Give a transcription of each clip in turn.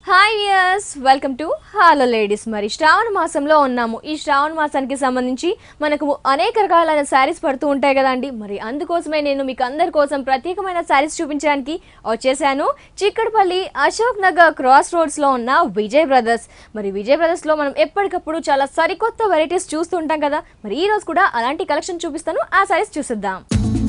Hi yes welcome to hello ladies మరి శ్రావణ మాసంలో ఉన్నాము ఈ శ్రావణ మాసానికి సంబంధించి మనకు అనేక రకాలైన శారీస్ పడుతూ ఉంటాయి కదండి మరి అందుకోసమే నేను మీకు అందరి కోసం ప్రత్యేకమైన శారీస్ చూపించడానికి వచ్చేసాను చిక్కడపల్లి అశోక్ నగర్ క్రాస్ రోడ్స్లో ఉన్న విజయ్ బ్రదర్స్ మరి విజయ్ బ్రదర్స్లో మనం ఎప్పటికప్పుడు చాలా సరికొత్త వెరైటీస్ చూస్తుంటాం కదా మరి ఈ రోజు కూడా అలాంటి కలెక్షన్ చూపిస్తాను ఆ శారీస్ చూసిద్దాం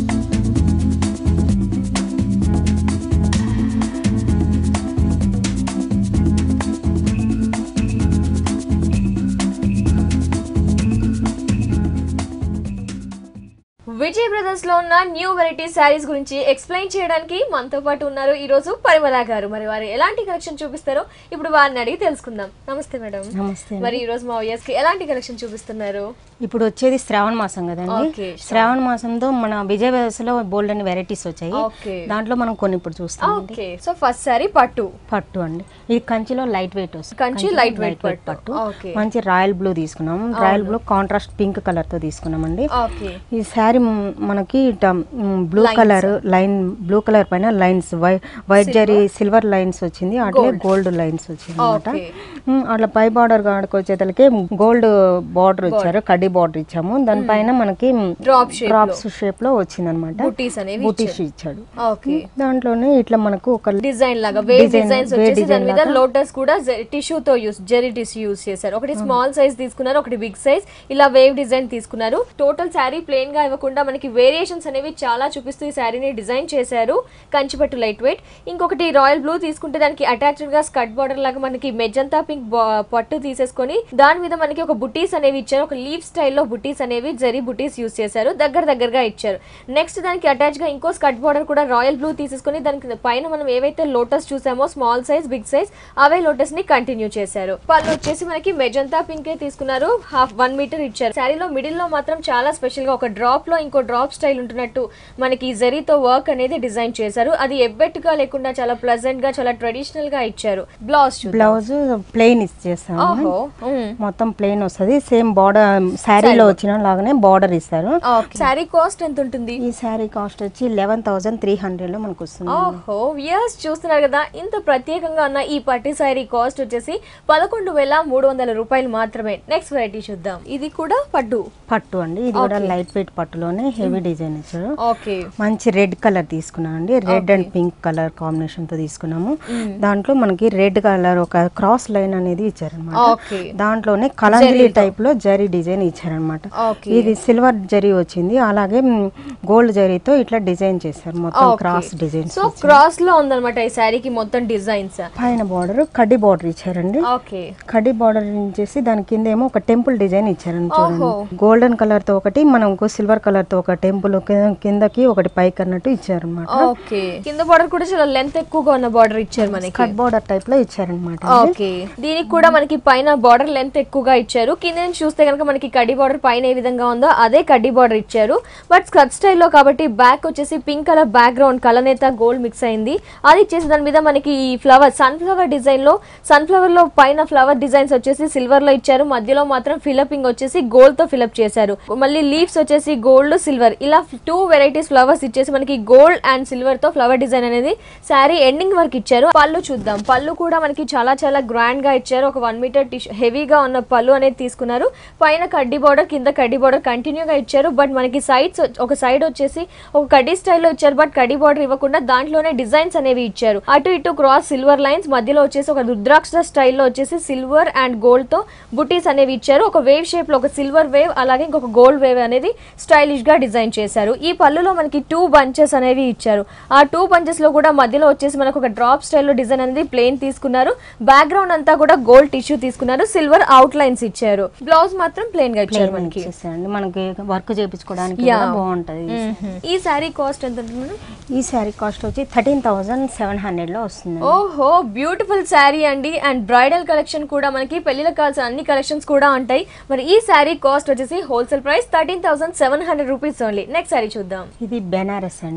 విజయ్ బ్రదర్స్ లో ఉన్న న్యూ వెరైటీ శారీస్ గురించి ఎక్స్ప్లెయిన్ చేయడానికి మనతో పాటు ఉన్నారు ఈ రోజు పరిమళ గారు మరి వారు ఎలాంటి కలెక్షన్ చూపిస్తారో ఇప్పుడు వారిని అడిగి తెలుసుకుందాం నమస్తే మేడం నమస్తే మరి ఈ రోజు మా వ్యూయర్స్ కి ఎలాంటి కలెక్షన్ చూపిస్తున్నారు ఇప్పుడు వచ్చేది శ్రావణ మాసం కదండి ఓకే, శ్రావణ మాసంతో మన విజయ వ్యవస్థలో బోల్డ్ అని వెరైటీస్ వచ్చాయి ఓకే దాంట్లో మనం కొన్ని ఇప్పుడు చూస్తాం ఓకే సో ఫస్ట్ శారీ పట్టు పట్టు అండి ఇది కంచిలో లైట్ వెయిట్ వస్తుంది కంచి కంచిలో light weight పట్టు. పట్టు ఓకే. మంచి రాయల్ బ్లూ తీసుకున్నాం royal blue contrast pink colour తో తీసుకున్నామండి ఓకే ఈ శారీ మనకి blue colour line blue colour పైన lines white zari silver lines వచ్చింది అట్లే గోల్డ్ లైన్స్ వచ్చింది అనమాట ఓకే. అట్లా పై బార్డర్ కాడకు వచ్చేతలకి గోల్డ్ బార్డర్ ఇచ్చారు కడ్డీ బార్డర్ ఇచ్చాము దానిపైన మనకి డ్రాప్ షేప్ డ్రాప్స్ షేప్ లో వచ్చింది అనమాట బుటీస్ అనేవి బుటీస్ ఇచ్చాడు ఓకే దాంట్లోనే ఇట్లా మనకు ఒక డిజైన్ లాగా వేవ్ Design, డిజైన్స్ wave వచ్చేసి దాని design మీద లాగా. లోటస్ కూడా టిష్యూ తో యూస్ జెరీ టిష్యూ యూస్ చేశారు ఒకటి స్మాల్ సైజ్ తీసుకున్నారు ఒకటి బిగ్ సైజ్ ఇలా వేవ్ డిజైన్ తీసుకున్నారు టోటల్ శారీ ప్లెయిన్ గా ఇవ్వకుండా మనకి వేరియేషన్స్ అనేవి చాలా చూపిస్తూ ఈ శారీని డిజైన్ చేశారు కంచిపట్టు లైట్ వెయిట్ ఇంకొకటి రాయల్ బ్లూ తీసుకుంటే దానికి అటాచ్డ్ గా స్కర్ట్ బార్డర్ లాగా మనకి మెజంతా పింక్ పట్టు తీసేసుకొని దాని మీద మనకి ఒక బుటీస్ అనేవి ఇచ్చారు ఒక లీవ్ స్టైల్లో బుటీస్ అనేవి జరీ బుటీస్ యూస్ చేశారు దగ్గర దగ్గరగా ఇచ్చారు నెక్స్ట్ దానికి అటాచ్ గా ఇంకో స్కర్ట్ బార్డర్ కూడా రాయల్ బ్లూ తీసేసుకొని దానికి పైన మనం ఏవైతే లోటస్ చూసామో స్మాల్ సైజ్ బిగ్ సైజ్ అవే లోటస్ ని కంటిన్యూ చేశారు పళ్ళు వచ్చేసి మనకి మెజంతా పింక్ తీసుకున్నారు హాఫ్ వన్ మీటర్ ఇచ్చారు శారీలో మిడిల్ లో మాత్రం చాలా స్పెషల్ గా ఒక డ్రాప్ లో ఇంకో డ్రాప్ స్టైల్ ఉంటున్నట్టు మనకి ఈ జరీతో వర్క్ అనేది డిజైన్ చేశారు అది ఎబ్బెట్టుగా లేకుండా చాలా ప్లెజెంట్ గా చాలా ట్రెడిషనల్ గా ఇచ్చారు బ్లౌజ్ చూద్దాం బ్లౌజ్ ప్లెయిన్ ఇచ్చేస్తాము ఓహో మ్మ్. మొత్తం ప్లెయిన్ వస్తుంది సేమ్ బార్డర్ శారీలో వచ్చిన లాగానే బార్డర్ ఇస్తారు ఓకే శారీ కాస్ట్ ఎంత ఉంటుంది ఈ శారీ కాస్ట్ వచ్చి లెవెన్ థౌసండ్ త్రీ హండ్రెడ్ లో మనకు వస్తుంది ఓహో ఇయర్స్ చూస్తున్నారు కదా ఇంత ప్రత్యేకంగా ఉన్న ఈ పట్టి శారీ కాస్ట్ వచ్చేసి పదకొండు వేల మూడు వందల రూపాయలు మాత్రమే నెక్స్ట్ వెరైటీ చూద్దాం ఇది కూడా పట్టు పట్టు అండి ఇది కూడా లైట్ వెయిట్ పట్టులోనే హెవీ డిజైన్ ఇచ్చారు ఓకే మంచి రెడ్ కలర్ తీసుకున్నాం అండి red and pink colour combination తో తీసుకున్నాము దాంట్లో మనకి రెడ్ కలర్ ఒక క్రాస్ లైన్ అనేది ఇచ్చారనమాట ఓకే దాంట్లోనే కలంజలి టైప్ లో జరీ డిజైన్ ఇచ్చారనమాట ఓకే ఇది సిల్వర్ జరీ వచ్చింది అలాగే గోల్డ్ జరీతో ఇట్లా డిజైన్ చేశారు మొత్తం క్రాస్ డిజైన్స్ సో క్రాస్ లో ఉందన్నమాట ఈ శారీకి మొత్తం డిజైన్స్ పైన బార్డర్ కడ్డీ బార్డర్ ఇచ్చారండి ఓకే కడ్డీ బార్డర్ చేసి దాని కింద ఏమో ఒక టెంపుల్ డిజైన్ ఇచ్చారండి చూడండి ఓహో. గోల్డెన్ కలర్ తో ఒకటి మనం సిల్వర్ కలర్ తో ఒక టెంపుల్ కిందకి ఒకటి పైకి అన్నట్టు ఇచ్చారనమాట ఓకే కింద బార్డర్ కూడా చాలా లెంత్ ఎక్కువగా ఉన్న బార్డర్ ఇచ్చారు మనకి కట్ బార్డర్ టైప్ లో ఇచ్చారనమాట ఓకే దీనికి కూడా మనకి పైన బార్డర్ లెంత్ ఎక్కువగా ఇచ్చారు కింద నుంచి చూస్తే కనుక మనకి కడ్డీ బార్డర్ పైన ఏ విధంగా ఉందో అదే కడ్డీ బార్డర్ ఇచ్చారు బట్ స్కర్ట్ స్టైల్లో కాబట్టి బ్యాక్ వచ్చేసి పింక్ కలర్ బ్యాక్గ్రౌండ్ కలనేత గోల్డ్ మిక్స్ అయింది అది ఇచ్చేసి దాని మీద మనకి ఈ ఫ్లవర్ సన్ఫ్లవర్ డిజైన్ లో సన్ఫ్లవర్ లో పైన ఫ్లవర్ డిజైన్స్ వచ్చేసి సిల్వర్ లో ఇచ్చారు మధ్యలో మాత్రం ఫిలపింగ్ వచ్చేసి గోల్డ్ తో ఫిలప్ చేశారు మళ్ళీ లీవ్స్ వచ్చేసి గోల్డ్ సిల్వర్ ఇలా టూ వెరైటీస్ ఫ్లవర్స్ ఇచ్చేసి మనకి గోల్డ్ అండ్ సిల్వర్ తో ఫ్లవర్ డిజైన్ అనేది శారీ ఎండింగ్ వరకు ఇచ్చారు పళ్ళు చూద్దాం పళ్ళు కూడా మనకి చాలా చాలా గ్రాండ్ గా ఇచ్చారు ఒక వన్ మీటర్ టిష్యూ హెవీగా ఉన్న పళ్ళు అనేది తీసుకున్నారు పైన కడ్డీ బార్డర్ కింద కడ్డీ బార్డర్ కంటిన్యూగా ఇచ్చారు బట్ మనకి సైడ్స్ ఒక సైడ్ వచ్చేసి ఒక కడ్డీ స్టైల్లో ఇచ్చారు బట్ కడ్డీ బార్డర్ ఇవ్వకుండా దాంట్లోనే డిజైన్స్ అనేవి ఇచ్చారు అటు ఇటు క్రాస్ సిల్వర్ లైన్స్ మధ్యలో వచ్చేసి ఒక రుద్రాక్ష స్టైల్లో వచ్చేసి సిల్వర్ అండ్ గోల్డ్ తో బుటీస్ అనేవి ఇచ్చారు ఒక వేవ్ షేప్ లో ఒక సిల్వర్ వేవ్ అలాగే ఇంకొక గోల్డ్ వేవ్ అనేది స్టైలిష్ గా డిజైన్ చేశారు ఈ పళ్ళులో మనకి టూ బంచెస్ అనేవి ఇచ్చారు ఆ టూ బంచెస్ లో కూడా మధ్యలో వచ్చేసి మనకు ఒక డ్రాప్ స్టైల్లో డిజైన్ అనేది ప్లేన్ తీసుకున్నారు బ్యాక్గ్రౌండ్ అంతా కూడా గోల్డ్ టిష్యూ తీసుకున్నారు సిల్వర్ అవుట్ లైన్స్ ఇచ్చారు బ్లౌజ్ మాత్రం ప్లేన్ గా ఇచ్చారు మనకి ఇచ్చేసారండి మనకి వర్క్ చేయించుకోవడానికి Yeah. కూడా బాగుంటది ఈ శారీ కాస్ట్ ఎంత ఉంటుంది మేడం ఈ శారీ కాస్ట్ వచ్చి థర్టీన్ థౌసండ్ సెవెన్ హండ్రెడ్ లో వస్తుంది ఓహో బ్యూటిఫుల్ శారీ అండి అండ్ బ్రైడల్ కలెక్షన్ కూడా మనకి పెళ్లిలకు కావాల్సిన అన్ని కలెక్షన్స్ కూడా ఉంటాయి మరి ఈ శారీ కాస్ట్ వచ్చేసి wholesale price thirteen thousand seven hundred rupees only next saree చూద్దాం ఇది బెనారస్ అండి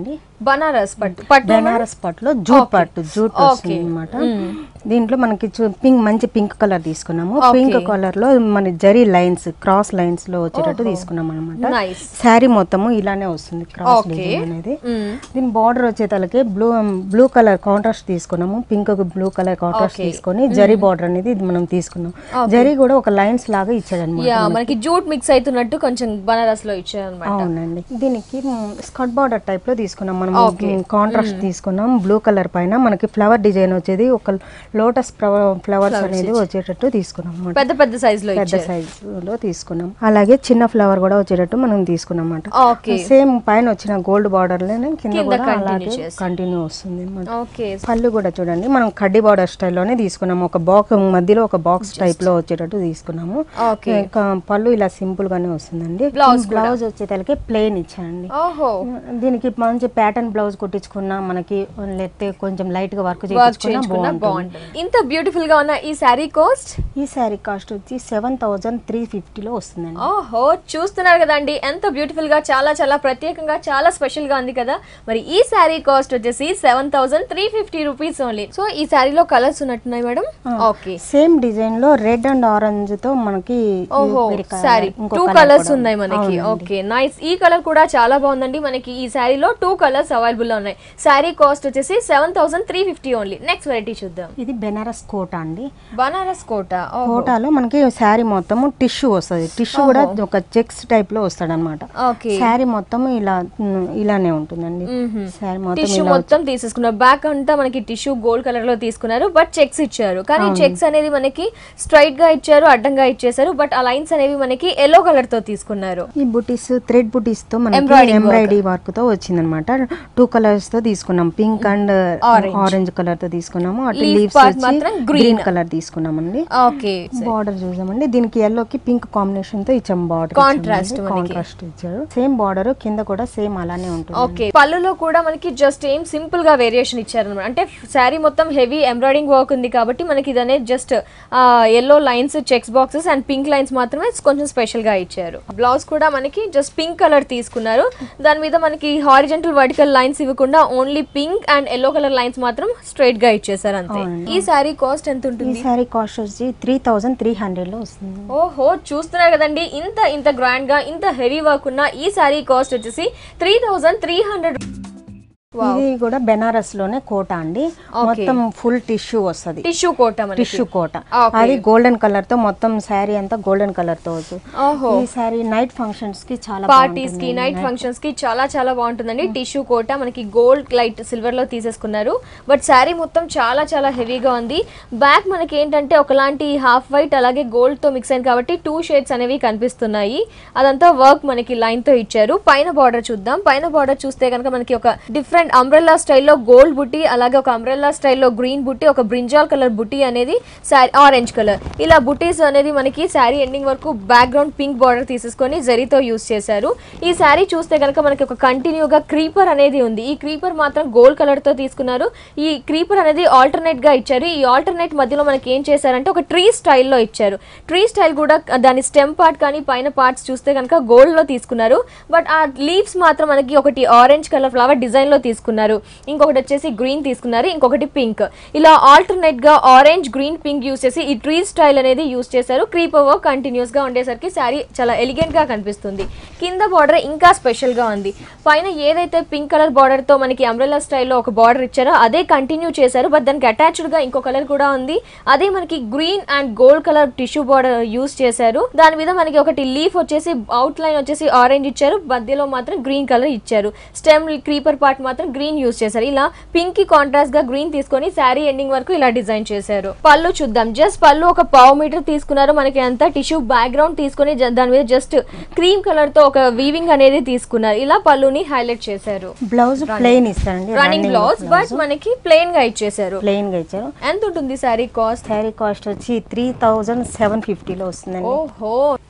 బనారస్ పట్టు పట్టు బెనారస్ పట్టులో జూట్ Okay. పట్టు జూట్ Okay. వస్తుంది అనమాట దీంట్లో మనకి పింక్ మంచి పింక్ కలర్ తీసుకున్నాము పింక్ కలర్ లో మన జరీ లైన్స్ క్రాస్ లైన్స్ లో వచ్చేటట్టు తీసుకున్నాం అనమాట నైస్ శారీ మొత్తము ఇలానే వస్తుంది క్రాస్ Okay. డిజైన్ అనేది దీని బార్డర్ వచ్చేతలకి బ్లూ బ్లూ కలర్ కాంట్రాస్ట్ తీసుకున్నాము pink blue colour contrast Okay. తీసుకొని జరీ బార్డర్ అనేది ఇది మనం తీసుకున్నాం జరీ కూడా ఒక లైన్స్ లాగా ఇచ్చాడు అనమాట యా మనకి జూట్ మిక్స్ అవుతున్నట్టు కొంచెం బనారస్ లో ఇచ్చారు అనమాట అవునండి దీనికి స్కర్ట్ బార్డర్ టైప్ లో తీసుకున్నాం మనం Okay. కాంట్రాస్ట్ తీసుకున్నాం బ్లూ కలర్ పైన మనకి ఫ్లవర్ డిజైన్ వచ్చేది ఒక లోటస్ ఫ్లవర్స్ అనేది వచ్చేటట్టు తీసుకున్నాం అన్నమాట. పెద్ద పెద్ద సైజ్ లో పెద్ద ఇచ్చారు సైజ్ లో తీసుకున్నాం అలాగే చిన్న ఫ్లవర్ కూడా వచ్చేటట్టు మనం తీసుకున్నాం అన్నమాట ఓకే సేమ్ పైన వచ్చిన గోల్డ్ బార్డర్ లోనే కింద కింద కూడా continue అలాగే చేస్తాం. కంటిన్యూ వస్తుంది అన్నమాట ఓకే పళ్ళు కూడా చూడండి మనం కడ్డీ బార్డర్ స్టైల్లోనే తీసుకున్నాం ఒక బాక్స్ మధ్యలో ఒక బాక్స్ టైప్ లో వచ్చేటట్టు తీసుకున్నాము ఓకే ఇంకా పళ్ళు ఇలా సింపుల్ గానే వస్తుందండి Blouse కూడా. బ్లౌజ్ వచ్చేసరికి ప్లెయిన్ ఇచ్చానండి ఓహో దీనికి మంచి ప్యాటర్న్ బ్లౌజ్ కుట్టించుకున్నా మనకి లేకపోతే కొంచెం లైట్ గా వర్క్ వర్క్ చేయించుకున్నా చేయించుకున్నా బాగుంటుంది బాగుంటుంది ఇంత బ్యూటిఫుల్ గా ఉన్న ఈ శారీ కాస్ట్ ఈ శారీ కాస్ట్ వచ్చి సెవెన్ థౌజండ్ త్రీ ఫిఫ్టీలో వస్తుందండి ఓహో చూస్తున్నారు కదండి ఎంత బ్యూటిఫుల్ గా చాలా చాలా ప్రత్యేకంగా చాలా స్పెషల్ గా ఉంది కదా మరి ఈ శారీ కాస్ట్ వచ్చేసి seven thousand three fifty rupees only so ఈ శారీలో కలర్స్ ఉన్నట్టున్నాయి మేడం ఓకే సేమ్ డిజైన్ లో రెడ్ అండ్ ఆరెంజ్ తో మనకి ఓహో వేరే colour, సారీ ఇంకో టూ colour కలర్స్ కూడా ఉన్నాయి ఉంది. మనకి అవునండి. ఓకే నైస్ ఈ కలర్ కూడా చాలా బాగుందండి మనకి ఈ శారీలో టూ కలర్స్ అవైలబుల్ లో ఉన్నాయి శారీ కాస్ట్ వచ్చేసి seven thousand three fifty only next variety చూద్దాం ఇది బెనారస్ కోట అండి బనారస్ కోట ఓహో కోటాలో మనకి శారీ మొత్తము టిష్యూ వస్తుంది టిష్యూ కూడా ఒక చెక్స్ టైప్ లో వస్తాడు అనమాట ఓకే శారీ మొత్తం ఇలా ఉమ్, ఇలానే ఉంటుందండి శారీ మొత్తం టిష్యూ ఇలా మొత్తం తీసేసుకున్నారు బ్యాక్ అంతా మనకి టిష్యూ గోల్డ్ కలర్ లో తీసుకున్నారు బట్ చెక్స్ ఇచ్చారు కానీ చెక్స్ అనేది మనకి స్ట్రైట్ గా ఇచ్చారు అడ్డంగా ఇచ్చేసారు బట్ ఆ లైన్స్ అనేవి మనకి ఎల్లో కలర్ తో తీసుకున్నారు ఈ బుటీస్ థ్రెడ్ బుటీస్ తో మనకి Embroidering work. ఎంబ్రాయిడరీ వర్క్ తో వచ్చిందనమాట టూ కలర్స్ తో తీసుకున్నాం పింక్ అండ్ ఆరెంజ్ కలర్ తో తీసుకున్నాము అటు Leaf లీవ్స్ part మాత్రం green. గ్రీన్ కలర్ తీసుకున్నామండి ఓకే బార్డర్ చూసామండి దీనికి ఎల్లో కి పింక్ కాంబినేషన్ తో ఇచ్చాం బార్డర్ Contrast మనకి. కాంట్రాస్ట్ ఇచ్చారు సేమ్ బార్డర్ కింద కూడా సేమ్ అలానే ఉంటుంది ఓకే పళ్ళులో కూడా మనకి జస్ట్ ఏం సింపుల్ గా వేరియేషన్ ఇచ్చారు అనమాట అంటే శారీ మొత్తం హెవీ ఎంబ్రాయిడింగ్ వర్క్ ఉంది కాబట్టి మనకి ఇది అనేది just yellow lines checks boxes and pink lines మాత్రమే కొంచెం స్పెషల్ గా ఇచ్చారు బ్లౌజ్ కూడా మనకి జస్ట్ పింక్ కలర్ తీసుకున్నారు దాని మీద మనకి హారిజెంటల్ వర్టికల్ లైన్స్ ఇవ్వకుండా only pink and yellow colour lines మాత్రం స్ట్రైట్ గా ఇచ్చేసారు అంతే ఈ శారీ కాస్ట్ ఎంత ఈ ఉంటుంది శారీ కాస్ట్ వచ్చి త్రీ థౌజండ్ త్రీ హండ్రెడ్ లో వస్తుంది ఓహో చూస్తున్నారు కదండి ఇంత ఇంత గ్రాండ్ గా ఇంత హెవీ వర్క్ ఉన్న ఈ శారీ కాస్ట్ వచ్చేసి త్రీ థౌజండ్ త్రీ హండ్రెడ్ ఇది కూడా బెనారస్ లోనే కోట అండి మొత్తం ఫుల్ టిష్యూ వస్తది టిష్యూ కోట మనకి టిష్యూ కోట Okay. అది గోల్డెన్ కలర్ తో మొత్తం శారీ అంతా గోల్డెన్ కలర్ తో వచ్చు ఓహో ఈ శారీ నైట్ ఫంక్షన్స్ కి చాలా పార్టీస్ కి నైట్ ఫంక్షన్స్ కి చాలా చాలా బాగుంటుందండి టిష్యూ కోట మనకి గోల్డ్ లైట్ సిల్వర్ లో తీసేసుకున్నారు బట్ శారీ మొత్తం చాలా చాలా హెవీగా ఉంది బ్యాక్ మనకి ఏంటంటే ఒకలాంటి హాఫ్ వైట్ అలాగే గోల్డ్ తో మిక్స్ అయింది కాబట్టి టూ షేడ్స్ అనేవి కనిపిస్తున్నాయి అదంతా వర్క్ మనకి లైన్ తో ఇచ్చారు పైన బార్డర్ చూద్దాం పైన బార్డర్ చూస్తే కనుక మనకి ఒక డిఫరెంట్ అంబ్రెల్లా స్టైల్లో గోల్డ్ బుట్టి అలాగే ఒక అంబ్రెల్లా స్టైల్లో గ్రీన్ బుట్టి ఒక బ్రింజాల్ కలర్ బుట్టి అనేది శారీ ఆరెంజ్ కలర్ ఇలా బుటీస్ అనేది మనకి శారీ ఎండింగ్ వరకు బ్యాక్గ్రౌండ్ పింక్ బార్డర్ తీసేసుకొని జరీతో యూస్ చేశారు ఈ శారీ చూస్తే కనుక మనకి ఒక కంటిన్యూగా క్రీపర్ అనేది ఉంది ఈ క్రీపర్ మాత్రం గోల్డ్ కలర్ తో తీసుకున్నారు ఈ క్రీపర్ అనేది ఆల్టర్నేట్ గా ఇచ్చారు ఈ ఆల్టర్నేట్ మధ్యలో మనకి ఏం చేశారంటే ఒక ట్రీ స్టైల్లో ఇచ్చారు ట్రీ స్టైల్ కూడా దాని స్టెమ్ పార్ట్ కానీ పైన పార్ట్స్ చూస్తే కనుక గోల్డ్ లో తీసుకున్నారు బట్ ఆ లీవ్స్ మాత్రం మనకి ఒకటి ఆరెంజ్ కలర్ ఫ్లవర్ డిజైన్ లో తీసుకున్నారు ఇంకొకటి వచ్చేసి గ్రీన్ తీసుకున్నారు ఇంకొకటి పింక్ ఇలా ఆల్టర్నేట్ గా ఆరెంజ్ గ్రీన్ పింక్ యూస్ చేసి ఈ ట్రీ స్టైల్ అనేది యూస్ చేశారు క్రీపర్ వర్క్ కంటిన్యూస్ గా ఉండేసరికి శారీ చాలా ఎలిగెంట్ గా కనిపిస్తుంది కింద బార్డర్ ఇంకా స్పెషల్ గా ఉంది పైన ఏదైతే పింక్ కలర్ బార్డర్ తో మనకి అంబ్రెల్లా స్టైల్లో ఒక బార్డర్ ఇచ్చారో అదే కంటిన్యూ చేశారు బట్ దానికి అటాచ్డ్ గా ఇంకో కలర్ కూడా ఉంది అదే మనకి green and gold colour tissue border use చేశారు దాని మీద మనకి ఒకటి లీఫ్ వచ్చేసి అవుట్ లైన్ వచ్చేసి ఆరెంజ్ ఇచ్చారు మధ్యలో మాత్రం గ్రీన్ కలర్ ఇచ్చారు స్టెమ్ క్రీపర్ పార్ట్ మాత్రం గ్రీన్ యూస్ చేశారు ఇలా పింక్ కి కాంట్రాస్ట్ గా గ్రీన్ తీసుకొని శారీ ఎండింగ్ వరకు ఇలా డిజైన్ చేశారు పళ్ళు చూద్దాం జస్ట్ పళ్ళు ఒక పావు మీటర్ తీసుకున్నారు మనకి అంతా టిష్యూ బ్యాక్గ్రౌండ్ తీసుకొని జ- దాని మీద జస్ట్ క్రీమ్ కలర్ తో ఒక వీవింగ్ అనేది తీసుకున్నారు ఇలా పళ్ళుని హైలైట్ చేశారు బ్లౌజ్ ప్లెయిన్ ఇస్తారండి రన్నింగ్ బ్లౌజ్ బట్ మనకి ప్లెయిన్ గా ఇచ్చేసారు ప్లెయిన్ గా ఇచ్చారు ఎంత ఉంటుంది శారీ కాస్ట్ శారీ కాస్ట్ వచ్చి త్రీ థౌజండ్ సెవెన్ ఫిఫ్టీలో వస్తుందండి ఓహో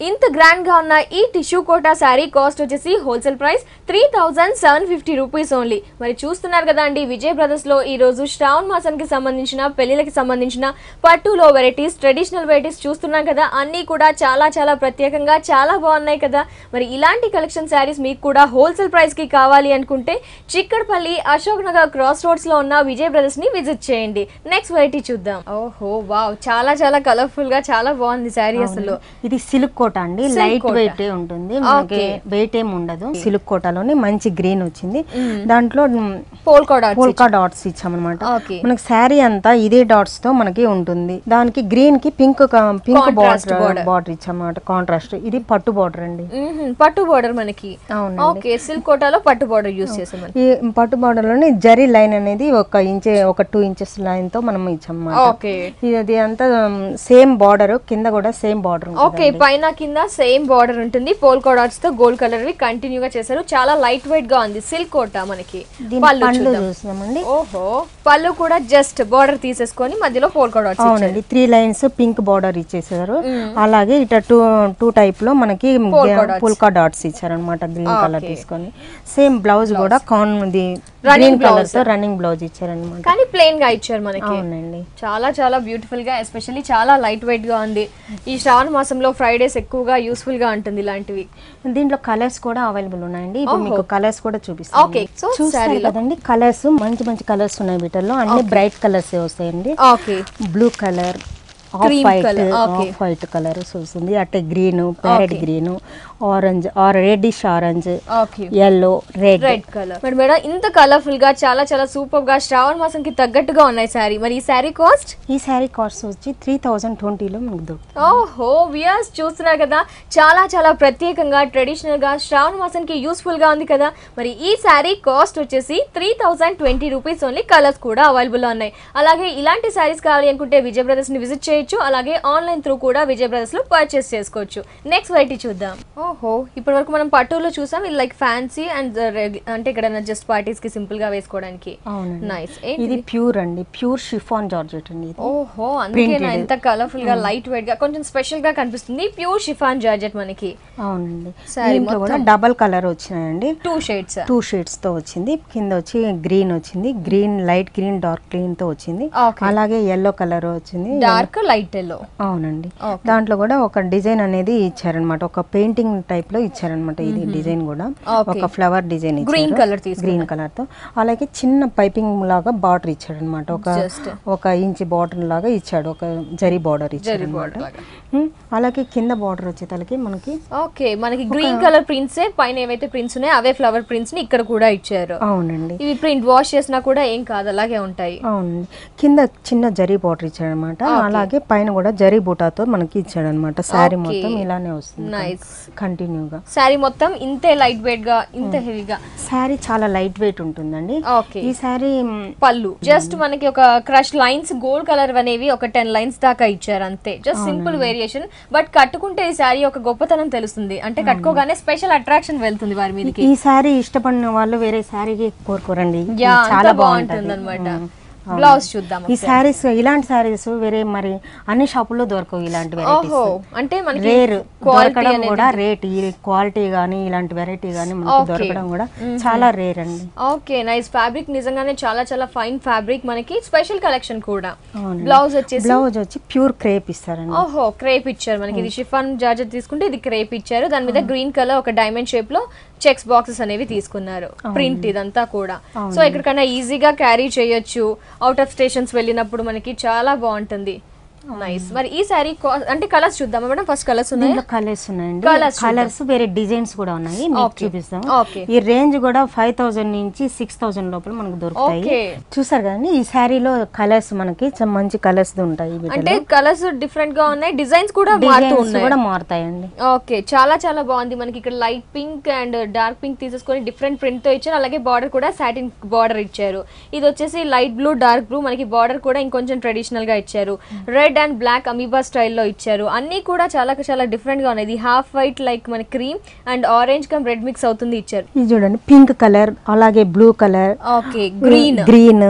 ఇంత గ్రాండ్ గా ఉన్న ఈ టిష్యూ కోటా శారీ కాస్ట్ వచ్చేసి wholesale price three thousand seven fifty rupees only మరి చూస్తున్నారు కదా అండి విజయ్ బ్రదర్స్ లో ఈ రోజు శ్రావణ మాసానికి సంబంధించిన పెళ్లిళ్ళకి సంబంధించిన పట్టులో వెరైటీస్ ట్రెడిషనల్ వెరైటీస్ చూస్తున్నాం కదా అన్నీ కూడా చాలా చాలా ప్రత్యేకంగా చాలా బాగున్నాయి కదా మరి ఇలాంటి కలెక్షన్ శారీస్ మీకు కూడా హోల్సేల్ ప్రైస్ కి కావాలి అనుకుంటే చిక్కడపల్లి అశోక్ నగర్ క్రాస్ రోడ్స్ లో ఉన్న విజయ్ బ్రదర్స్ ని విజిట్ చేయండి నెక్స్ట్ వెరైటీ చూద్దాం ఓహో వావ్ చాలా చాలా కలర్ఫుల్ గా చాలా బాగుంది శారీ అసలు ఇది సిల్క్ కోట అండి Silk లైట్ కోట. వెయిట్ ఉంటుంది మనకి Okay. వెయిట్ ఏం ఉండదు సిల్క్ కోటలోనే మంచి గ్రీన్ వచ్చింది దాంట్లో పోల్కా డాట్స్ పోల్కా డాట్స్ ఇచ్చామన్నమాట Okay. మనకి శారీ అంతా ఇదే డాట్స్ తో మనకి ఉంటుంది దానికి గ్రీన్ కి pink pink Contrast border border. Border ఇచ్చామన్నమాట కాంట్రాస్ట్ ఇది పట్టు బార్డర్ అండి మ్మ్హ్మ్. పట్టు బోర్డర్ మనకి అవునండి. ఓకే సిల్క్ కోటాలో పట్టు బోర్డర్ యూస్ చేసాం మనం ఈ పట్టు బార్డర్ లోనే జరీ లైన్ అనేది ఒక ఇంచ్ ఒక టూ ఇంచెస్ లైన్ తో మనం ఇచ్చామన్నమాట ఓకే ఇది అంతా సేమ్ బార్డర్ కింద కూడా సేమ్ బార్డర్ ఓకే పైన కింద సేమ్ బార్డర్ ఉంటుంది పోల్కా డాట్స్ తో గోల్డ్ కలర్ వి కంటిన్యూ గా చేశారు చాలా లైట్ వెయిట్ గా ఉంది సిల్క్ కోట మనకి దీని పళ్ళు పండ్లు చూద్దాం. చూస్తున్నామండి ఓహో పళ్ళు కూడా జస్ట్ బార్డర్ తీసేసుకొని మధ్యలో పోల్కా డాట్స్ అవునండి త్రీ లైన్స్ పింక్ బార్డర్ ఇచ్చేసారు అలాగే ఇట టూ టూ టైప్ లో మనకి Polka dots. పుల్కా డాట్స్ ఇచ్చారనమాట గ్రీన్ కలర్ Okay. తీసుకొని సేమ్ బ్లౌజ్ కూడా కాన్ ఇది Running గ్రీన్ కలర్ blouse. తో రన్నింగ్ బ్లౌజ్ ఇచ్చారనమాట కానీ ప్లెయిన్ గా ఇచ్చారు మనకి అవునండి చాలా చాలా బ్యూటిఫుల్ గా ఎస్పెషల్లీ చాలా లైట్ వెయిట్ గా ఉంది ఈ శ్రావణ మాసంలో ఫ్రైడేస్ ఎక్కువగా యూస్ఫుల్ గా ఉంటుంది ఇలాంటివి దీంట్లో కలర్స్ కూడా అవైలబుల్ ఉన్నాయండి ఇప్పుడు మీకు కలర్స్ కూడా చూపిస్తాను Okay. So, చూస్తారు saree లో- కదండి కలర్స్ మంచి మంచి కలర్స్ ఉన్నాయి వీటిల్లో అన్ని బ్రైట్ కలర్స్ వస్తాయండి okay blue colour off Cream white colour, okay. Off white colour వస్తుంది అట్టే green parrot green orange or reddish orange okay yellow red red colour మరి మేడం ఇంత కలర్ఫుల్ గా చాలా చాలా సూపర్ గా శ్రావణ మాసంకి తగ్గట్టుగా ఉన్నాయి శారీ మరి ఈ శారీ కాస్ట్ ఈ శారీ కాస్ట్ వచ్చి త్రీ థౌజండ్ ట్వంటీలో మనకు దొరుకుతుంది ఓహో వియర్స్ చూస్తున్నారు కదా చాలా చాలా ప్రత్యేకంగా ట్రెడిషనల్ గా శ్రావణ మాసానికి యూస్ఫుల్ గా ఉంది కదా మరి ఈ శారీ కాస్ట్ వచ్చేసి three thousand twenty rupees only colours కూడా అవైలబుల్ ఉన్నాయి అలాగే ఇలాంటి శారీస్ కావాలి అనుకుంటే విజయ్ బ్రదర్స్ ని విజిట్ చేయొచ్చు అలాగే ఆన్లైన్ త్రూ కూడా విజయ్ బ్రదర్స్ లో పర్చేస్ చేసుకోవచ్చు నెక్స్ట్ వెరైటీ చూద్దాం ఓహో ఇప్పటి వరకు మనం పట్టులో చూసాం ఇది లైక్ ఫ్యాన్సీ అండ్ అంటే ఇక్కడ జస్ట్ పార్టీస్ కి సింపుల్ గా వేసుకోవడానికి అవునండి నైస్ ఇది ప్యూర్ అండి ప్యూర్ షిఫాన్ జార్జెట్ అండి ఇది ఓహో అందుకేనా ఇంత కలర్ఫుల్ గా లైట్ వెయిట్ గా కొంచెం స్పెషల్ గా కనిపిస్తుంది ప్యూర్ షిఫాన్ జార్జెట్ మనకి అవునండి Saree దీంట్లో కూడా డబల్ కలర్ వచ్చినాయండి టూ షేడ్స్ టూ షేడ్స్ తో వచ్చింది కింద వచ్చి గ్రీన్ వచ్చింది green light green dark green తో వచ్చింది Okay. అలాగే ఎల్లో కలర్ వచ్చింది డార్క్ లైట్ ఎల్లో అవునండి Okay. దాంట్లో కూడా ఒక డిజైన్ అనేది ఇచ్చారనమాట ఒక పెయింటింగ్ టైప్ లో ఇచ్చారనమాట ఇది డిజైన్ కూడా Okay. ఒక ఫ్లవర్ డిజైన్ గ్రీన్ కలర్ తీసుకున్నారు గ్రీన్ కలర్ తో అలాగే చిన్న పైపింగ్ లాగా బార్డర్ ఇచ్చాడు అనమాట ఒక Just. ఒక ఇంచ్ బార్డర్ లాగా ఇచ్చాడు ఒక జరీ బార్డర్ ఇచ్చాడు జరీ అన్నమాట. border లాగా. ఉమ్, అలాగే కింద బార్డర్ వచ్చేతలకి మనకి ఓకే మనకి గ్రీన్ కలర్ ప్రింట్స్ పైన ఏవైతే ప్రింట్స్ ఉన్నాయో అవే ఫ్లవర్ ప్రింట్స్ ని ఇక్కడ కూడా ఇచ్చారు అవునండి ఇవి ప్రింట్ వాష్ చేసినా కూడా ఏం కాదు అలాగే ఉంటాయి అవునండి కింద చిన్న జరీ బార్డర్ ఇచ్చాడనమాట అలాగే పైన కూడా జరీ బూటాతో మనకి ఇచ్చాడనమాట శారీ Okay. మొత్తం ఇలానే వస్తుంది నైస్ కంటిన్యూగా శారీ మొత్తం ఇంతే లైట్ వెయిట్ గా ఇంత హెవీగా శారీ చాలా లైట్ వెయిట్ ఉంటుందండి ఓకే ఈ శారీ పళ్ళు జస్ట్ మనకి ఒక క్రష్ లైన్స్ గోల్డ్ కలర్ అనేవి ఒక టెన్ లైన్స్ దాకా ఇచ్చారు అంతే జస్ట్ సింపుల్ వేరియేషన్ బట్ కట్టుకుంటే ఈ శారీ ఒక గొప్పతనం తెలుస్తుంది అంటే కట్టుకోగానే స్పెషల్ అట్రాక్షన్ వెళ్తుంది వారి మీదకి ఈ శారీ ఇష్టపడిన వాళ్ళు వేరే శారీకి కోరుకోరండి ఇది యా చాలా చాలా బాగుంటుంది బాగుంటుంది అనమాట ఉమ్. బ్లౌజ్ చూద్దాం ఈ శారీస్ ఇలాంటి శారీస్ వేరే మరి అన్ని షాపుల్లో దొరకవు ఇలాంటి ఓహో వెరైటీస్ అంటే మనకి రేర్ క్వాలిటీ దొరకడం అనేది కూడా రేట్ ఈ క్వాలిటీ గానీ ఇలాంటి వెరైటీ గానీ మనకి Okay. దొరకడం కూడా చాలా రేర్ అండి ఓకే నైస్ ఫ్యాబ్రిక్ నిజంగానే చాలా చాలా ఫైన్ ఫ్యాబ్రిక్ మనకి స్పెషల్ కలెక్షన్ కూడా అవునండి. బ్లౌజ్ వచ్చేసి బ్లౌజ్ వచ్చి ప్యూర్ క్రేప్ ఇస్తారండి ఓహో క్రేప్ ఇచ్చారు మనకి ఇది షిఫాన్ జార్జెట్ తీసుకుంటే ఇది క్రేప్ ఇచ్చారు దాని మీద గ్రీన్ కలర్ ఒక డైమండ్ షేప్ లో చెక్స్ బాక్సెస్ అనేవి తీసుకున్నారు ప్రింట్ ఇదంతా కూడా సో ఎక్కడికైనా ఈజీగా క్యారీ చేయొచ్చు అవుట్ ఆఫ్ స్టేషన్స్ వెళ్ళినప్పుడు మనకి చాలా బాగుంటుంది నైస్ మరి ఈ శారీ అంటే కలర్స్ చూద్దామా మేడం ఫస్ట్ కలర్స్ ఉన్నాయి దీంట్లో కలర్స్ ఉన్నాయండి Colours కలర్స్ వేరే డిజైన్స్ కూడా ఉన్నాయి మీకు Okay. చూపిస్తాం Okay. ఈ రేంజ్ కూడా ఫైవ్ థౌసండ్ నుంచి సిక్స్ థౌసండ్ లోపల మనకు దొరుకుతాయి Okay. చూసారు కదండి ఈ శారీలో కలర్స్ మనకి చ- మంచి కలర్స్ ఉంటాయి వీటిలో. అంటే కలర్స్ డిఫరెంట్ గా ఉన్నాయి డిజైన్స్ కూడా మారుతూ డిజైన్స్ ఉన్నాయి కూడా మారుతాయండి ఓకే చాలా చాలా బాగుంది మనకి ఇక్కడ light pink and dark pink తీసేసుకొని డిఫరెంట్ ప్రింట్ తో ఇచ్చారు అలాగే బార్డర్ కూడా సాటిన్ బార్డర్ ఇచ్చారు ఇది వచ్చేసి లైట్ బ్లూ డార్క్ బ్లూ మనకి బార్డర్ కూడా ఇంకొంచెం ట్రెడిషనల్ గా ఇచ్చారు రెడ్ అండ్ బ్లాక్ అమీబా స్టైల్లో ఇచ్చారు అన్ని కూడా చాలా చాలా డిఫరెంట్ గా ఉన్నాయి ఇది హాఫ్ వైట్ లైక్ మన cream and orange come red mix అవుతుంది ఇచ్చారు ఇది చూడండి పింక్ కలర్ అలాగే blue colour okay green green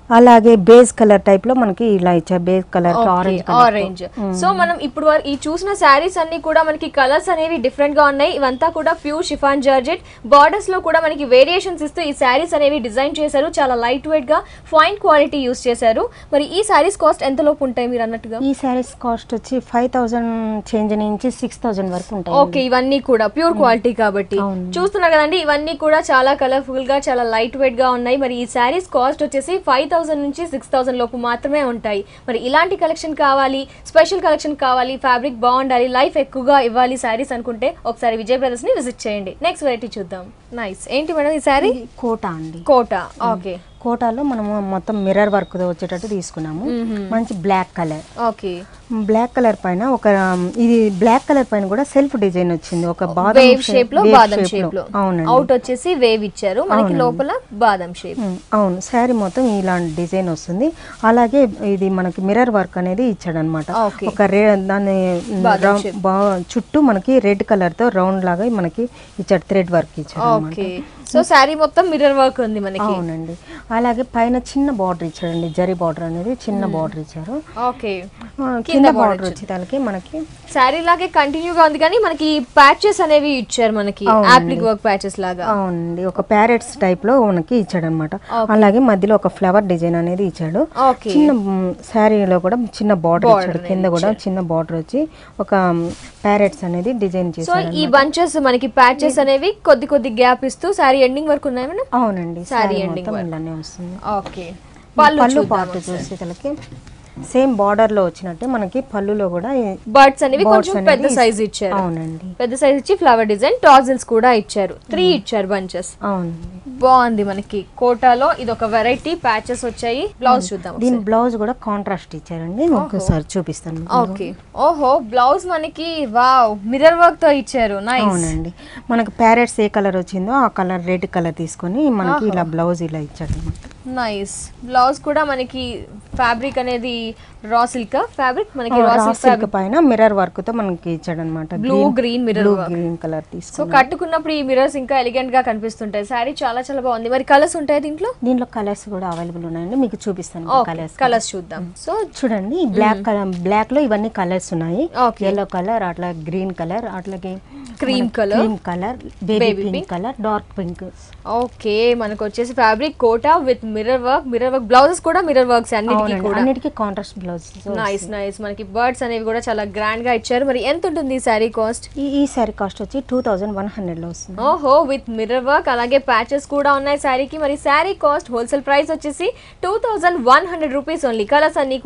అలాగే బేస్ కలర్ టైప్ లో మనకి ఇలా ఇచ్చారు base colour orange orange so మనం ఇప్పుడు వర- ఈ చూసిన శారీస్ అన్ని కూడా మనకి కలర్స్ అనేవి డిఫరెంట్ గా ఉన్నాయి ఇవంతా కూడా ప్యూర్ షిఫాన్ జార్జెట్ బార్డర్స్ లో కూడా మనకి వేరియేషన్స్ ఇస్తూ ఈ శారీస్ అనేవి డిజైన్ చేశారు చాలా లైట్ వెయిట్ గా ఫైన్ క్వాలిటీ యూస్ చేశారు మరి ఈ శారీస్ కాస్ట్ ఎంత లోపు ఉంటాయి మీరు అన్నట్టుగా ఈ శారీస్ కాస్ట్ వచ్చి ఫైవ్ థౌసండ్ చేంజ్ నుంచి సిక్స్ థౌసండ్ వరకు ఉంటాయి ఓకే ఇవన్నీ కూడా ప్యూర్ క్వాలిటీ కాబట్టి అవును. చూస్తున్నారు కదండి ఇవన్నీ కూడా చాలా కలర్ఫుల్ గా చాలా లైట్ వెయిట్ గా ఉన్నాయి మరి ఈ శారీస్ కాస్ట్ వచ్చేసి ఫైవ్ థౌసండ్ నుంచి సిక్స్ థౌసండ్ లోపు మాత్రమే ఉంటాయి మరి ఇలాంటి కలెక్షన్ కావాలి స్పెషల్ కలెక్షన్ కావాలి ఫ్యాబ్రిక్ బాగుండాలి లైఫ్ ఎక్కువగా ఇవ్వాలి శారీస్ అనుకుంటే ఒకసారి విజయ్ బ్రదర్స్ ని విజిట్ చేయండి నెక్స్ట్ వెరైటీ చూద్దాం నైస్ ఏంటి మేడం ఈ శారీ ఇది కోట అండి కోట ఓకే కోటాలో మనము మొత్తం మిర్రర్ వర్క్ వచ్చేటట్టు తీసుకున్నాము మంచి black colour okay black colour పైన ఒక ఇది బ్లాక్ కలర్ పైన కూడా సెల్ఫ్ డిజైన్ వచ్చింది ఒక బాదం వేవ్ షేప్ లో wave బాదం shape షేప్ లో అవునండి అవుట్ వచ్చేసి వేవ్ ఇచ్చారు మనకి లోపల బాదం షేప్ ఉమ్, అవును శారీ మొత్తం ఇలాంటి డిజైన్ వస్తుంది అలాగే ఇది మనకి మిర్రర్ వర్క్ అనేది ఇచ్చాడనమాట Okay. ఒక రే దాని రౌ- బా- చుట్టూ మనకి రెడ్ కలర్ తో రౌండ్ లాగా మనకి ఇచ్చాడు థ్రెడ్ వర్క్ ఇచ్చాడు అన్నమాట. ఓకే సో శారీ మొత్తం మిర్రర్ వర్క్ ఉంది మనకి అవునండి అలాగే పైన చిన్న బార్డర్ ఇచ్చాడండి జరీ బార్డర్ అనేది చిన్న బార్డర్ ఇచ్చారు ఓకే ఆ, కింద బార్డర్ వచ్చేదానికి మనకి శారీ లాగే కంటిన్యూ గా ఉంది కానీ మనకి ప్యాచెస్ అనేవి ఇచ్చారు మనకి యాప్లిక్ వర్క్ ప్యాచెస్ లాగా అవునండి ఒక ప్యారెట్స్ టైప్ లో మనకి ఇచ్చాడు అనమాట అలాగే మధ్యలో ఒక ఫ్లవర్ డిజైన్ అనేది ఇచ్చాడు ఓకే చిన్న శారీలో కూడా చిన్న బార్డర్ ఇచ్చాడు కింద కూడా చిన్న బార్డర్ వచ్చి ఒక ప్యారెట్స్ అనేది డిజైన్ సో చేశాడు ఈ బంచెస్ మనకి ప్యాచెస్ అనేవి కొద్ది కొద్ది గ్యాప్ ఇస్తూ శారీ ఎండింగ్ వరకు ఉన్నాయి మేడం అవునండి Saree శారీ ending మొత్తం ఇలానే వస్తుంది ఓకే పళ్ళు పళ్ళు పాటు చూసేతలకి సేమ్ బార్డర్ లో వచ్చినట్టే మనకి పళ్ళులో కూడా ఈ- బర్డ్స్ అనేవి Birds కొంచెం పెద్ద అనేది సైజ్ ఇచ్చారు అవునండి పెద్ద సైజ్ ఇచ్చి ఫ్లవర్ డిజైన్ టాజిల్స్ కూడా ఇచ్చారు త్రీ ఇచ్చారు బంచెస్ అవునండి బాగుంది మనకి కోటాలో ఇది ఒక వెరైటీ ప్యాచెస్ వచ్చాయి బ్లౌజ్ చూద్దాం దీని బ్లౌజ్ కూడా కాంట్రాస్ట్ ఇచ్చారండి ఒకసారి చూపిస్తాను ఓకే ఓహో బ్లౌజ్ మనకి వావ్ మిర్రర్ వర్క్ తో ఇచ్చారు నైస్ అవునండి మనకి ప్యారెట్స్ ఏ కలర్ వచ్చిందో ఆ కలర్ రెడ్ కలర్ తీసుకొని మనకి ఇలా బ్లౌజ్ ఇలా ఇచ్చాడు అనమాట నైస్ బ్లౌజ్ కూడా మనకి ఫ్యాబ్రిక్ అనేది రా సిల్క్ ఫ్యాబ్రిక్ మనకి రా సిల్క్ సిల్క్ పైన మిర్రర్ వర్క్ తో మనకి ఇచ్చాడు అనమాట blue green mirror blue green colour so తీసుకొని కట్టుకున్నప్పుడు ఈ మిర్రర్స్ ఇంకా ఎలిగెంట్ గా కనిపిస్తుంటాయి శారీ చాలా చాలా బాగుంది మరి కలర్స్ ఉంటాయి దీంట్లో దీంట్లో కలర్స్ కూడా అవైలబుల్ ఉన్నాయండి మీకు చూపిస్తాను కలర్స్ కలర్స్ చూద్దాం సో చూడండి బ్లాక్ కలర్ బ్లాక్ లో ఇవన్నీ కలర్స్ ఉన్నాయి Okay. ఎల్లో కలర్ అట్లా గ్రీన్ కలర్ అట్లాగే cream colour cream colour baby pink colour dark pink okay మనకు వచ్చేసి fabric Kota with mirror work mirror work blouses కూడా మిర్రర్ వర్క్స్ అన్నిటికీ కూడా అన్నిటికీ కాంట్రాస్ట్ బ్లౌజ్ నైస్ నైస్ మనకి బర్డ్స్ అనేవి కూడా చాలా గ్రాండ్ గా ఇచ్చారు మరి ఎంత ఉంటుంది ఈ శారీ కాస్ట్ ఈ ఈ సారీ కాస్ట్ వచ్చి టూ థౌజండ్ వన్ హండ్రెడ్ లో వస్తుంది ఓహో విత్ మిర్రర్ వర్క్ అలాగే ప్యాచెస్ కూడా ఉన్నాయి శారీకి మరి శారీ కాస్ట్ హోల్సేల్ ప్రైస్ వచ్చేసి two thousand one hundred rupees only colours అన్ని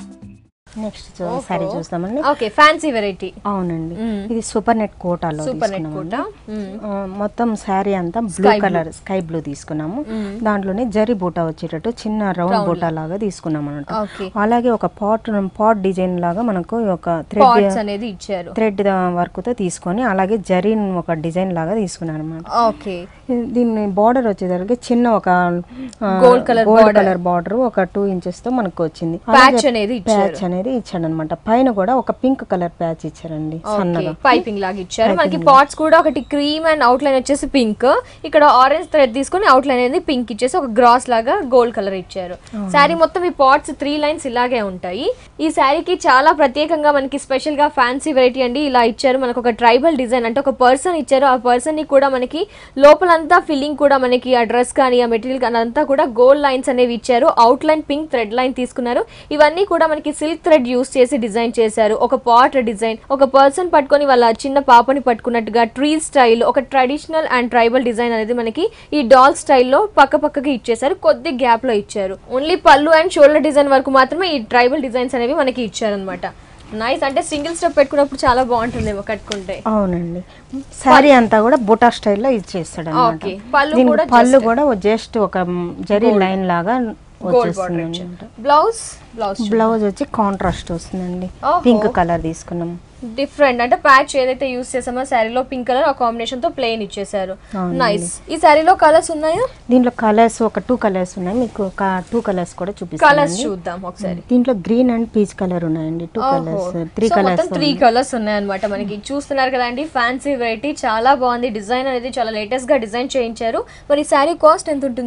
నెక్స్ట్ సారీ చూస్తామండి ఓకే ఫ్యాన్సీ వెరైటీ అవునండి ఇది సూపర్ నెట్ కోటాలో సూపర్ నెట్ కోట ఆ, మొత్తం శారీ అంతా బ్లూ కలర్ స్కై బ్లూ తీసుకున్నాము దాంట్లోనే జరీ బూటా వచ్చేటట్టు చిన్న రౌండ్ బూటా లాగా తీసుకున్నాం అనమాట ఓకే అలాగే ఒక పాట్ పాట్ డిజైన్ లాగా మనకు ఒక థ్రెడ్ పాట్స్ అనేది ఇచ్చారు థ్రెడ్ వర్క్ తో తీసుకొని అలాగే జరీ ఒక డిజైన్ లాగా తీసుకున్నాను అనమాట ఓకే దీన్ని బార్డర్ వచ్చేసరికి చిన్న ఒక Gold colour gold colour border ఒక టూ ఇంచెస్ తో మనకు వచ్చింది ప్యాచ్ అనేది ఇచ్చారు ప్యాచ్ అనేది ఇచ్చాడు అనమాట పైన కూడా ఒక పింక్ కలర్ ప్యాచ్ ఇచ్చారండి సన్నగా పైపింగ్ లాగా ఇచ్చారు మనకి పాట్స్ కూడా ఒకటి క్రీమ్ అండ్ అవుట్ లైన్ వచ్చేసి పింక్ ఇక్కడ ఆరెంజ్ థ్రెడ్ తీసుకొని అవుట్ లైన్ అనేది పింక్ ఇచ్చేసి ఒక గ్రాస్ లాగా గోల్డ్ కలర్ ఇచ్చారు శారీ మొత్తం ఈ పాట్స్ త్రీ లైన్స్ ఇలాగే ఉంటాయి ఈ శారీకి చాలా ప్రత్యేకంగా మనకి స్పెషల్ గా ఫ్యాన్సీ వెరైటీ అండి ఇలా ఇచ్చారు మనకు ఒక ట్రైబల్ డిజైన్ అంటే ఒక పర్సన్ ఇచ్చారు ఆ పర్సన్ ని కూడా మనకి లోపలంతా ఫిల్లింగ్ కూడా మనకి ఆ డ్రెస్ కానీ ఆ మెటీరియల్ కానీ అంతా కూడా గోల్డ్ లైన్స్ అనేవి ఇచ్చారు outline pink thread line తీసుకున్నారు ఇవన్నీ కూడా మనకి సిల్క్ థ్రెడ్ యూస్ చేసి డిజైన్ చేశారు ఒక పాట్ డిజైన్ ఒక పర్సన్ పట్టుకొని వాళ్ళ చిన్న పాపని పట్టుకున్నట్టుగా ట్రీ స్టైల్ ఒక ట్రెడిషనల్ అండ్ ట్రైబల్ డిజైన్ అనేది మనకి ఈ డాల్ స్టైల్లో పక్క పక్కకి ఇచ్చేసారు కొద్ది గ్యాప్ లో ఇచ్చారు ఓన్లీ పళ్ళు అండ్ షోల్డర్ డిజైన్ వరకు మాత్రమే ఈ ట్రైబల్ డిజైన్స్ అనేవి మనకి ఇచ్చారనమాట నైస్ అంటే సింగిల్ స్టెప్ పెట్టుకున్నప్పుడు చాలా బాగుంటుందేమో కట్టుకుంటే అవునండి శారీ అంతా కూడా బుటా స్టైల్లో ఇచ్చేస్తాడు అనమాట Okay. పళ్ళు దీనికి కూడా పళ్ళు కూడా జస్ట్ ఒక జరీ లైన్ లాగా గోల్డ్ బార్డర్ వచ్చేస్తుంది ఇచ్చారు బ్లౌజ్ బ్లౌజ్ బ్లౌజ్ వచ్చి కాంట్రాస్ట్ వస్తుందండి ఓహో. పింక్ కలర్ తీసుకున్నాం డిఫరెంట్ అంటే ప్యాచ్ ఏదైతే యూస్ చేసామో శారీలో పింక్ కలర్ ఆ కాంబినేషన్ తో ప్లెయిన్ ఇచ్చేసారు అవునండి. నైస్ ఈ శారీలో కలర్స్ ఉన్నాయా దీంట్లో కలర్స్ ఒక టూ కలర్స్ ఉన్నాయి మీకు ఒక టూ కలర్స్ కూడా కలర్స్ చూపిస్తాను చూద్దాం ఒకసారి దీంట్లో గ్రీన్ అండ్ పీచ్ కలర్ ఉన్నాయండి two colours three so colours మొత్తం త్రీ కలర్స్ ఉన్నాయన్నమాట మనకి చూస్తున్నారు కదండి ఫ్యాన్సీ వెరైటీ చాలా బాగుంది డిజైన్ అనేది చాలా లేటెస్ట్ గా డిజైన్ చేయించారు మరి శారీ కాస్ట్ ఎంత ఉంటుంది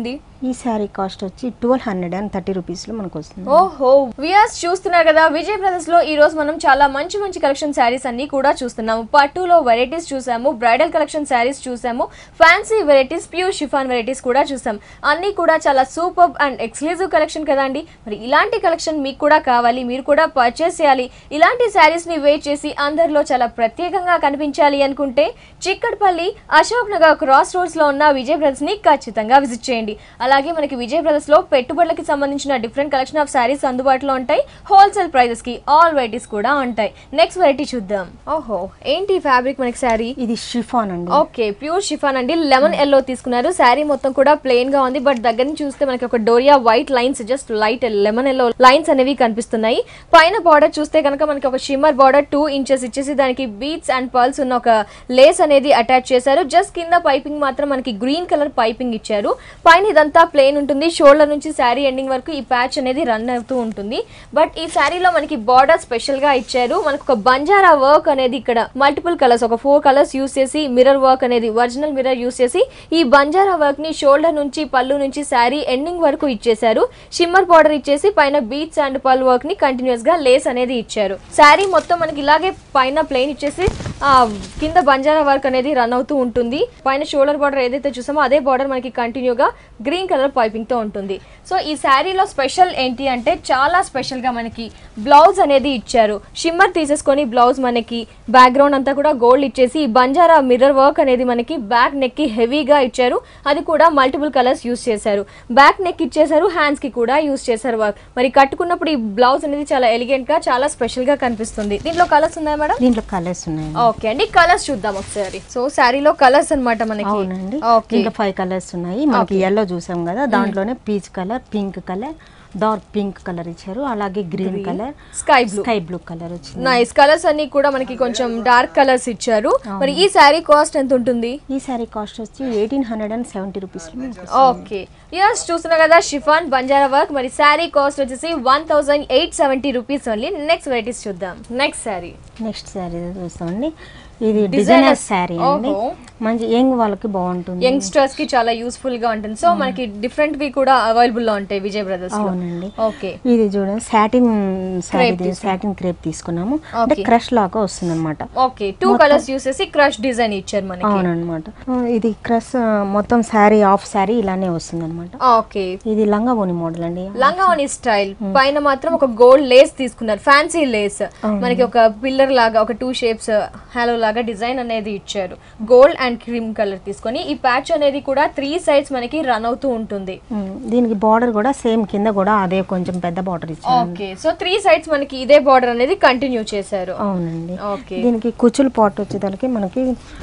ఈ శారీ కాస్ట్ వచ్చి ట్వెల్వ్ హండ్రెడ్ అండ్ థర్టీ రూపీస్లో మనకు వస్తుంది ఓహో వియర్స్ చూస్తున్నారు కదా విజయ్ బ్రదర్స్ లో ఈ రోజు మనం చాలా మంచి మంచి కలెక్షన్ శారీస్ అన్ని కూడా చూస్తున్నాము పట్టులో వెరైటీస్ చూసాము బ్రైడల్ కలెక్షన్ శారీస్ చూసాము fancy varieties pure chiffon varieties కూడా చూసాం అన్ని కూడా చాలా సూపర్ అండ్ ఎక్స్క్లూజివ్ కలెక్షన్ కదండి మరి ఇలాంటి కలెక్షన్ మీకు కూడా కావాలి మీరు కూడా పర్చేస్ చేయాలి ఇలాంటి శారీస్ ని వేట్ చేసి అందరిలో చాలా ప్రత్యేకంగా కనిపించాలి అనుకుంటే చిక్కడపల్లి అశోక్ నగర్ క్రాస్ రోడ్స్ లో ఉన్న విజయ్ బ్రదర్స్ ని ఖచ్చితంగా విజిట్ చేయండి అలాగే మనకి విజయ్ బ్రదర్స్ లో పెట్టుబడులకి సంబంధించిన డిఫరెంట్ కలెక్షన్ ఆఫ్ శారీస్ అందుబాటులో ఉంటాయి హోల్సేల్ ప్రైజెస్ కి ఆల్ వెరైటీస్ కూడా ఉంటాయి నెక్స్ట్ వెరైటీ చూద్దాం ఓహో ఏంటి ఫ్యాబ్రిక్ మనకి శారీ ఇది షిఫాన్ అండి ఓకే ప్యూర్ షిఫాన్ అండి లెమన్ ఎల్లో తీసుకున్నారు శారీ మొత్తం కూడా ప్లెయిన్ గా ఉంది బట్ దగ్గర నుంచి చూస్తే మనకి ఒక doria white lines just light lemon yellow lines అనేవి కనిపిస్తున్నాయి పైన బార్డర్ చూస్తే కనుక మనకి ఒక షిమ్మర్ బార్డర్ టూ ఇంచెస్ ఇచ్చేసి దానికి బీట్స్ అండ్ పర్ల్స్ ఉన్న ఒక లేస్ అనేది అటాచ్ చేశారు జస్ట్ కింద పైపింగ్ మాత్రం మనకి గ్రీన్ కలర్ పైపింగ్ ఇచ్చారు పైన ఇదంతా ప్లెయిన్ ఉంటుంది షోల్డర్ నుంచి శారీ ఎండింగ్ వరకు ఈ ప్యాచ్ అనేది రన్ అవుతూ ఉంటుంది బట్ ఈ శారీలో మనకి బార్డర్ స్పెషల్ గా ఇచ్చారు మనకు ఒక బంజారా వర్క్ అనేది ఇక్కడ మల్టిపుల్ కలర్స్ ఒక ఫోర్ కలర్స్ యూస్ చేసి మిర్రర్ వర్క్ అనేది ఒరిజినల్ మిర్రర్ యూస్ చేసి ఈ బంజారా వర్క్ ని షోల్డర్ నుంచి పళ్ళు నుంచి శారీ ఎండింగ్ వరకు ఇచ్చేశారు షిమ్మర్ బార్డర్ ఇచ్చేసి పైన బీట్స్ అండ్ పళ్ళు వర్క్ ని కంటిన్యూస్ గా లేస్ అనేది ఇచ్చారు శారీ మొత్తం మనకి ఇలాగే పైన ప్లెయిన్ ఇచ్చేసి ఆ కింద బంజారా వర్క్ అనేది రన్ అవుతూ ఉంటుంది పైన షోల్డర్ బార్డర్ ఏదైతే చూసామో అదే బార్డర్ మనకి కంటిన్యూగా గ్రీన్ కలర్ పైపింగ్ తో ఉంటుంది సో ఈ శారీలో స్పెషల్ ఏంటి అంటే చాలా స్పెషల్ గా మనకి బ్లౌజ్ అనేది ఇచ్చారు షిమ్మర్ తీసేసుకొని బ్లౌజ్ మనకి బ్యాక్గ్రౌండ్ అంతా కూడా గోల్డ్ ఇచ్చేసి ఈ బంజారా మిర్రర్ వర్క్ అనేది మనకి బ్యాక్ నెక్ కి హెవీగా ఇచ్చారు అది కూడా మల్టిపుల్ కలర్స్ యూస్ చేశారు బ్యాక్ నెక్ ఇచ్చేసారు హ్యాండ్స్ కి కూడా యూస్ చేశారు వర్క్ మరి కట్టుకున్నప్పుడు ఈ బ్లౌజ్ అనేది చాలా ఎలిగెంట్ గా చాలా స్పెషల్ గా కనిపిస్తుంది దీంట్లో కలర్స్ ఉన్నాయా మేడం దీంట్లో కలర్స్ ఉన్నాయండి ఓకే అండి కలర్స్ చూద్దాం ఒకసారి సో శారీలో కలర్స్ అన్నమాట మనకి అవునండి ఓకే దీంట్లో ఫైవ్ కలర్స్ ఉన్నాయి మనకి ఎల్లో చూసాం కదా దాంట్లోనే peach colour pink colour dark pink colour ఇచ్చారు అలాగే green colour sky blue sky blue colour వచ్చింది నైస్ కలర్స్ అన్ని కూడా మనకి కొంచెం డార్క్ కలర్స్ ఇచ్చారు మరి ఈ శారీ కాస్ట్ ఎంత ఉంటుంది ఈ శారీ కాస్ట్ వచ్చి eighteen hundred and seventy rupees okay yes చూస్తున్నా కదా షిఫాన్ బంజారా వర్క్ మరి శారీ కాస్ట్ వచ్చేసి one thousand eight seventy rupees only next varieties చూద్దాం నెక్స్ట్ శారీ నెక్స్ట్ శారీ చూస్తామండి ఇది Designer. డిజైనర్ శారీ అండి ఓహో. మంచి యంగ్ వాళ్ళకి బాగుంటుంది యంగ్స్టర్స్ కి చాలా యూస్ఫుల్ గా ఉంటుంది సో మనకి డిఫరెంట్ వి కూడా అవైలబుల్ లో ఉంటాయి విజయ్ బ్రదర్స్ లో అవునండి ఓకే ఇది చూడండి సాటిన్ శారీ తీసుకున్నాం. సాటిన్ క్రేప్ తీసుకున్నాము అంటే Okay. క్రష్ లాగా వస్తుంది అనమాట ఓకే టూ కలర్స్ యూస్ చేసి క్రష్ డిజైన్ ఇచ్చారు మనకి అవునన్నమాట ఇది క్రష్ మొత్తం శారీ ఆఫ్ శారీ ఇలానే వస్తుంది అనమాట ఓకే ఇది లంగా ఓని మోడల్ అండి లంగావని స్టైల్ పైన మాత్రం ఒక గోల్డ్ లేస్ తీసుకున్నారు ఫ్యాన్సీ లేస్ మనకి ఒక పిల్లర్ లాగా ఒక టూ షేప్స్ హాలో లాగా డిజైన్ అనేది ఇచ్చారు గోల్డ్ అండ్ క్రీమ్ కలర్ తీసుకొని ఈ ప్యాచ్ అనేది కూడా త్రీ సైడ్స్ మనకి రన్ అవుతూ ఉంటుంది ఉమ్, దీనికి బార్డర్ కూడా సేమ్ కింద కూడా అదే కొంచెం పెద్ద బార్డర్ ఇచ్చారు ఓకే సో త్రీ సైడ్స్ మనకి ఇదే బార్డర్ అనేది కంటిన్యూ చేశారు అవునండి ఓకే దీనికి కుచ్చులు పాట్ వచ్చేదానికి మనకి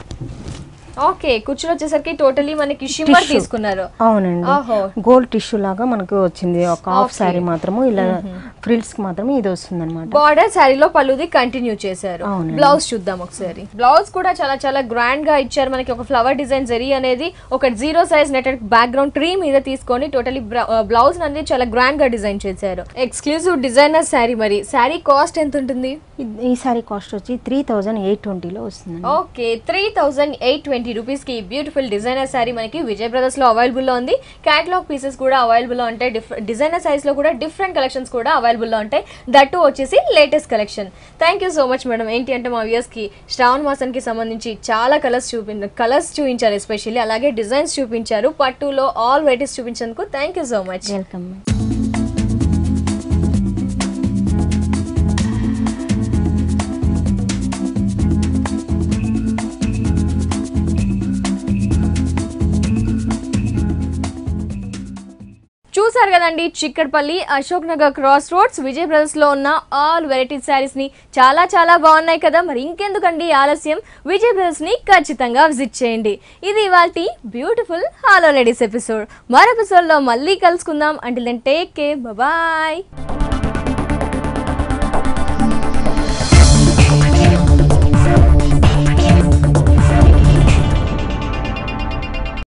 ఓకే కుర్చీలు వచ్చేసరికి టోటలీ మనకి షిమ్మర్ తీసుకున్నారు అవునండి ఓహో గోల్డ్ టిష్యూ లాగా మనకు వచ్చింది ఒక హాఫ్ శారీ మాత్రము ఇలా ఫ్రిల్స్ కి మాత్రమే ఇది వస్తుంది అనమాట బార్డర్ శారీలో పళ్ళుది కంటిన్యూ చేశారు అవునండి. బ్లౌజ్ చూద్దాం ఒకసారి బ్లౌజ్ కూడా చాలా చాలా గ్రాండ్ గా ఇచ్చారు మనకి ఒక ఫ్లవర్ డిజైన్ జరీ అనేది ఒక zero size netted background tree మీద తీసుకొని టోటలీ బ్లౌజ్ అనేది చాలా గ్రాండ్ గా డిజైన్ చేశారు ఎక్స్క్లూజివ్ డిజైనర్ శారీ మరి శారీ కాస్ట్ ఎంత ఉంటుంది ఈ శారీ కాస్ట్ వచ్చి త్రీ థౌజండ్ ఎయిట్ ట్వంటీలో వస్తుంది okay three thousand eight twenty rupees కి బ్యూటిఫుల్ డిజైనర్ శారీ మనకి విజయ్ బ్రదర్స్ లో అవైలబుల్ లో ఉంది క్యాటలాగ్ పీసెస్ కూడా అవైలబుల్ లో ఉంటాయి డిజైనర్ సైజ్ లో కూడా డిఫరెంట్ కలెక్షన్స్ కూడా అవైలబుల్ లో ఉంటాయి దట్టు వచ్చేసి latest collection thank you so much madam ఏంటి అంటే మా వ్యూయర్స్ కి శ్రావణ మాసానికి సంబంధించి చాలా కలర్స్ చూపి కలర్స్ చూపించారు ఎస్పెషల్లీ అలాగే డిజైన్స్ చూపించారు పట్టులో ఆల్ వెరైటీస్ చూపించేందుకు thank you so much welcome చూసారు కదండి Chikkadpally Ashok Nagar cross roads Vijay brothers లో ఉన్న ఆల్ వెరైటీ శారీస్ ని చాలా చాలా బాగున్నాయి కదా మరి ఇంకెందుకండి ఆలస్యం విజయ్ బ్రదర్స్ ని ఖచ్చితంగా విజిట్ చేయండి ఇది ఇవాల్టి బ్యూటిఫుల్ హాలో లేడీస్ ఎపిసోడ్ మరో ఎపిసోడ్ లో మళ్ళీ కలుసుకుందాం అంటే టేక్ కే బాయ్